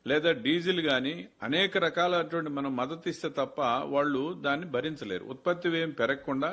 లేదా డీజిల్ గాని అనేక రకాలైనటువంటి మనం మద్దతు ఇస్తే తప్ప వాళ్ళు దాన్ని భరించలేరు ఉత్పత్తి వ్యయం పెరగకుండా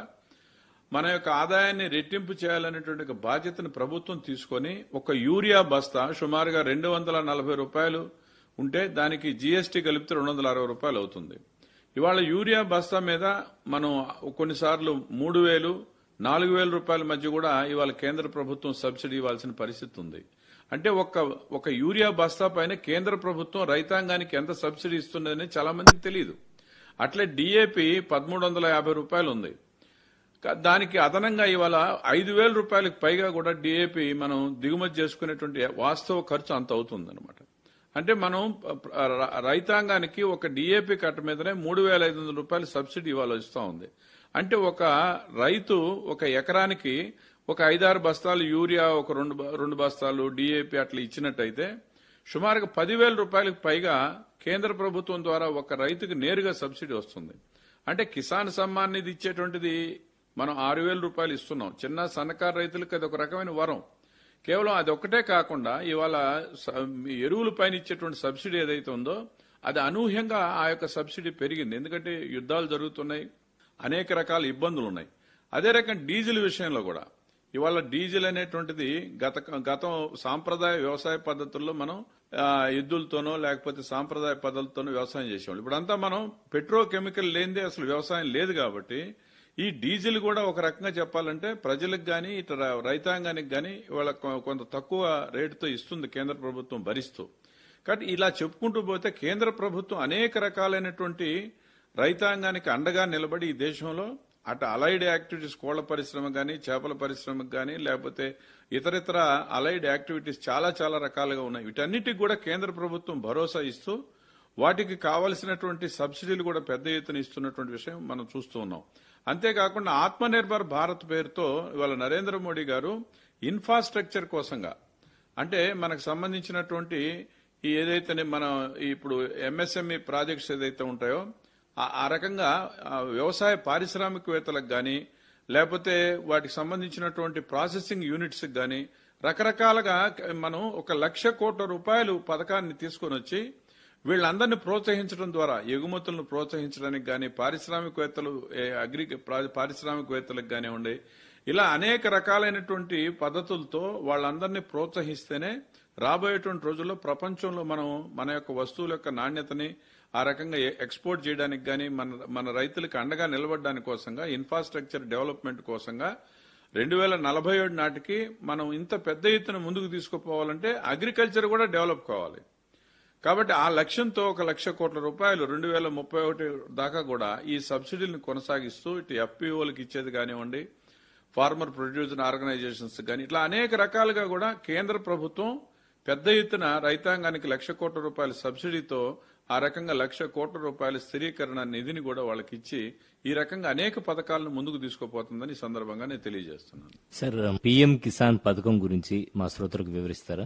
మన యొక్క ఆదాయాన్ని రెట్టింపు చేయాలనేటువంటి ఒక బాధ్యతను ప్రభుత్వం తీసుకొని ఒక యూరియా బస్తా సుమారుగా రెండు వందల నలభై రూపాయలు ఉంటే దానికి జీఎస్టీ కలిపితే రెండు వందల అరవై రూపాయలు అవుతుంది ఇవాళ యూరియా బస్తా మీద మనం కొన్నిసార్లు మూడు వేలు నాలుగు వేల రూపాయల మధ్య కూడా ఇవాళ కేంద్ర ప్రభుత్వం సబ్సిడీ ఇవ్వాల్సిన పరిస్థితి ఉంది అంటే ఒక ఒక యూరియా బస్తా పైన కేంద్ర ప్రభుత్వం రైతాంగానికి ఎంత సబ్సిడీ ఇస్తున్నదని చాలా మందికి తెలియదు అట్లే డిఏపి పదమూడు వందల యాభై రూపాయలు ఉంది కా- దానికి అదనంగా ఇవాళ ఐదు వేల రూపాయలకు పైగా కూడా డిఏపి మనం దిగుమతి చేసుకునేటువంటి వాస్తవ ఖర్చు అంత అవుతుంది అంటే మనం ప- ర- రైతాంగానికి ఒక డిఏపి కట్ట మీదనే మూడు వేల ఐదు వందల రూపాయలు సబ్సిడీ ఇవాళ ఇస్తా ఉంది అంటే ఒక రైతు ఒక ఎకరానికి ఒక ఐదారు బస్తాలు యూరియా ఒక రెండు బ- రెండు బస్తాలు డిఏపి అట్లా ఇచ్చినట్టయితే సుమారుగా పదివేల రూపాయలకు పైగా కేంద్ర ప్రభుత్వం ద్వారా ఒక రైతుకు నేరుగా సబ్సిడీ వస్తుంది అంటే కిసాన్ సమ్మాన్ నిధి ఇచ్చేటువంటిది మనం ఆరు వేల రూపాయలు ఇస్తున్నాం చిన్న సన్నకారు రైతులకు అది ఒక రకమైన వరం కేవలం అది ఒక్కటే కాకుండా ఇవాళ స- ఎరువుల పైన ఇచ్చేటువంటి సబ్సిడీ ఏదైతే ఉందో అది అనూహ్యంగా ఆ యొక్క సబ్సిడీ పెరిగింది ఎందుకంటే యుద్ధాలు జరుగుతున్నాయి అనేక రకాల ఇబ్బందులు ఉన్నాయి అదే రకం డీజిల్ విషయంలో కూడా ఇవాళ డీజిల్ అనేటువంటిది గత గతం సాంప్రదాయ వ్యవసాయ పద్ధతుల్లో మనం ఆ, ఎద్దులతోనో లేకపోతే సాంప్రదాయ పద్ధతులతోనో వ్యవసాయం చేసేవాళ్ళు ఇప్పుడంతా మనం పెట్రోకెమికల్ లేనిదే అసలు వ్యవసాయం లేదు కాబట్టి ఈ డీజిల్ కూడా ఒక రకంగా చెప్పాలంటే ప్రజలకు గాని ఇతర రైతాంగానికి గాని ఇవాళ కొ- కొంత తక్కువ రేటుతో ఇస్తుంది కేంద్ర ప్రభుత్వం భరిస్తూ కాబట్టి ఇలా చెప్పుకుంటూ పోతే కేంద్ర ప్రభుత్వం అనేక రకాలైనటువంటి రైతాంగానికి అండగా నిలబడి ఈ దేశంలో అటు అలైడ్ యాక్టివిటీస్ కోళ్ల పరిశ్రమ కానీ చేపల పరిశ్రమకు కానీ లేకపోతే ఇతరితర అలైడ్ యాక్టివిటీస్ చాలా చాలా రకాలుగా ఉన్నాయి వీటన్నిటికి కూడా కేంద్ర ప్రభుత్వం భరోసా ఇస్తూ వాటికి కావలసినటువంటి సబ్సిడీలు కూడా పెద్ద ఎత్తున ఇస్తున్నటువంటి విషయం మనం చూస్తూ ఉన్నాం అంతేకాకుండా ఆత్మనిర్భర్ భారత్ పేరుతో ఇవాళ నరేంద్ర మోడీ గారు ఇన్ఫ్రాస్ట్రక్చర్ కోసంగా అంటే మనకు సంబంధించినటువంటి ఈ ఏదైతే మన ఇప్పుడు ఎంఎస్ఎంఈ ప్రాజెక్ట్స్ ఏదైతే ఉంటాయో ఆ- ఆ రకంగా ఆ వ్యవసాయ పారిశ్రామికవేత్తలకు గాని లేకపోతే వాటికి సంబంధించినటువంటి ప్రాసెసింగ్ యూనిట్స్ గాని రకరకాలుగా మనం ఒక లక్ష కోట్ల రూపాయలు పథకాన్ని తీసుకొని వచ్చి వీళ్ళందరినీ ప్రోత్సహించడం ద్వారా ఎగుమతులను ప్రోత్సహించడానికి గాని పారిశ్రామికవేత్తలు ఏ, అగ్రి ప్రా- పారిశ్రామికవేత్తలకు కానివ్వండి ఇలా అనేక రకాలైనటువంటి పద్ధతులతో వాళ్ళందరినీ ప్రోత్సహిస్తేనే రాబోయేటువంటి రోజుల్లో ప్రపంచంలో మనం మన యొక్క వస్తువుల యొక్క నాణ్యతని ఆ రకంగా ఎ- ఎక్స్పోర్ట్ చేయడానికి గాని మన మన రైతులకు అండగా నిలబడడానికి కోసంగా ఇన్ఫ్రాస్ట్రక్చర్ డెవలప్మెంట్ కోసంగా రెండు వేల నలభై ఏడు నాటికి మనం ఇంత పెద్ద ఎత్తున ముందుకు తీసుకుపోవాలంటే అగ్రికల్చర్ కూడా డెవలప్ కావాలి కాబట్టి ఆ లక్ష్యంతో ఒక లక్ష కోట్ల రూపాయలు రెండు వేల ముప్పై ఒకటి దాకా కూడా ఈ సబ్సిడీలను కొనసాగిస్తూ ఇటు ఎఫ్పిఓలకు ఇచ్చేది కానివ్వండి ఫార్మర్ ప్రొడ్యూసర్ ఆర్గనైజేషన్స్ కానీ ఇట్లా అనేక రకాలుగా కూడా కేంద్ర ప్రభుత్వం పెద్ద ఎత్తున రైతాంగానికి లక్ష కోట్ల రూపాయల సబ్సిడీతో ఆ రకంగా లక్ష కోట్ల రూపాయల స్థిరీకరణ నిధిని కూడా వాళ్ళకి ఇచ్చి ఈ రకంగా అనేక పథకాలను ముందుకు తీసుకుపోతుందని ఈ సందర్భంగా నేను తెలియజేస్తున్నాను సార్ పిఎం కిసాన్ పథకం గురించి మా శ్రోతలకు వివరిస్తారా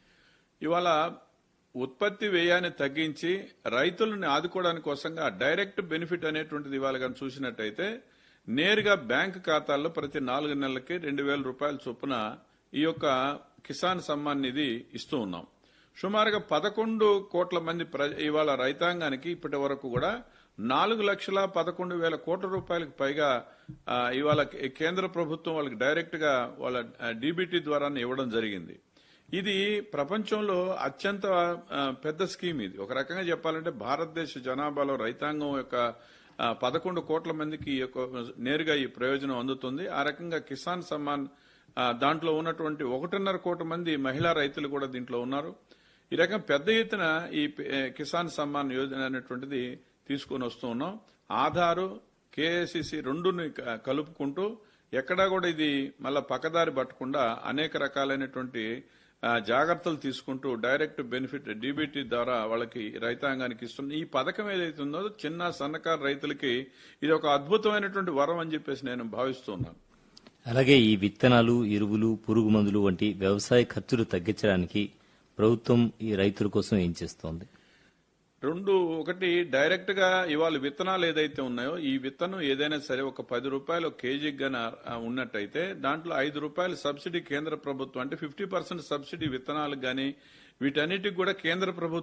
ఇవాళ ఉత్పత్తి వ్యయాన్ని తగ్గించి రైతులను ఆదుకోవడానికి కోసంగా డైరెక్ట్ బెనిఫిట్ అనేటువంటిది ఇవాళ కానీ చూసినట్టయితే నేరుగా బ్యాంక్ ఖాతాల్లో ప్రతి నాలుగు నెలలకి రెండు వేల రూపాయల చొప్పున ఈ యొక్క కిసాన్ సమ్మాన్ నిధి ఇస్తూ ఉన్నాం సుమారుగా పదకొండు కోట్ల మంది ప్ర- ఇవాళ రైతాంగానికి ఇప్పటి వరకు కూడా నాలుగు లక్షల పదకొండు వేల కోట్ల రూపాయలకు పైగా ఆ, ఇవాళ కే- కేంద్ర ప్రభుత్వం వాళ్ళకి డైరెక్ట్ గా వాళ్ళ డీబీటీ ద్వారా ఇవ్వడం జరిగింది ఇది ప్రపంచంలో అత్యంత ఆ, పెద్ద స్కీమ్ ఇది ఒక రకంగా చెప్పాలంటే భారతదేశ జనాభాలో రైతాంగం యొక్క ఆ, పదకొండు కోట్ల మందికి ఈ యొక్క నేరుగా ఈ ప్రయోజనం అందుతుంది ఆ రకంగా కిసాన్ సమ్మాన్ ఆ, దాంట్లో ఉన్నటువంటి ఒకటిన్నర కోటి మంది మహిళా రైతులు కూడా దీంట్లో ఉన్నారు ఈ రకం పెద్ద ఎత్తున ఈ పి- ఏ, కిసాన్ సమ్మాన్ యోజన అనేటువంటిది తీసుకొని వస్తూ ఉన్నాం ఆధారు కేఏసిసి రెండుని క- కలుపుకుంటూ ఎక్కడా కూడా ఇది మళ్ళా పక్కదారి పట్టకుండా అనేక రకాలైనటువంటి ఆ, జాగ్రత్తలు తీసుకుంటూ డైరెక్ట్ బెనిఫిట్ డీబీటీ ద్వారా వాళ్ళకి రైతాంగానికి ఇస్తున్న ఈ పథకం ఏదైతే ఉందో చిన్న సన్నకారు రైతులకి ఇది ఒక అద్భుతమైనటువంటి వరం అని చెప్పేసి నేను భావిస్తున్నాను అలాగే ఈ విత్తనాలు ఎరువులు పురుగు మందులు వంటి వ్యవసాయ ఖర్చులు తగ్గించడానికి ప్రభుత్వం ఈ రైతుల కోసం ఏం చేస్తోంది రెండు ఒకటి డైరెక్ట్ గా ఇవాళ విత్తనాలు ఏదైతే ఉన్నాయో ఈ విత్తనం ఏదైనా సరే ఒక పది రూపాయలు కేజీకి గాన ఉన్నట్టయితే దాంట్లో ఐదు రూపాయలు సబ్సిడీ కేంద్ర ప్రభుత్వం అంటే ఫిఫ్టీ పర్సెంట్ సబ్సిడీ విత్తనాలకు గాని వీటన్నిటికి కూడా కేంద్ర ప్రభుత్వం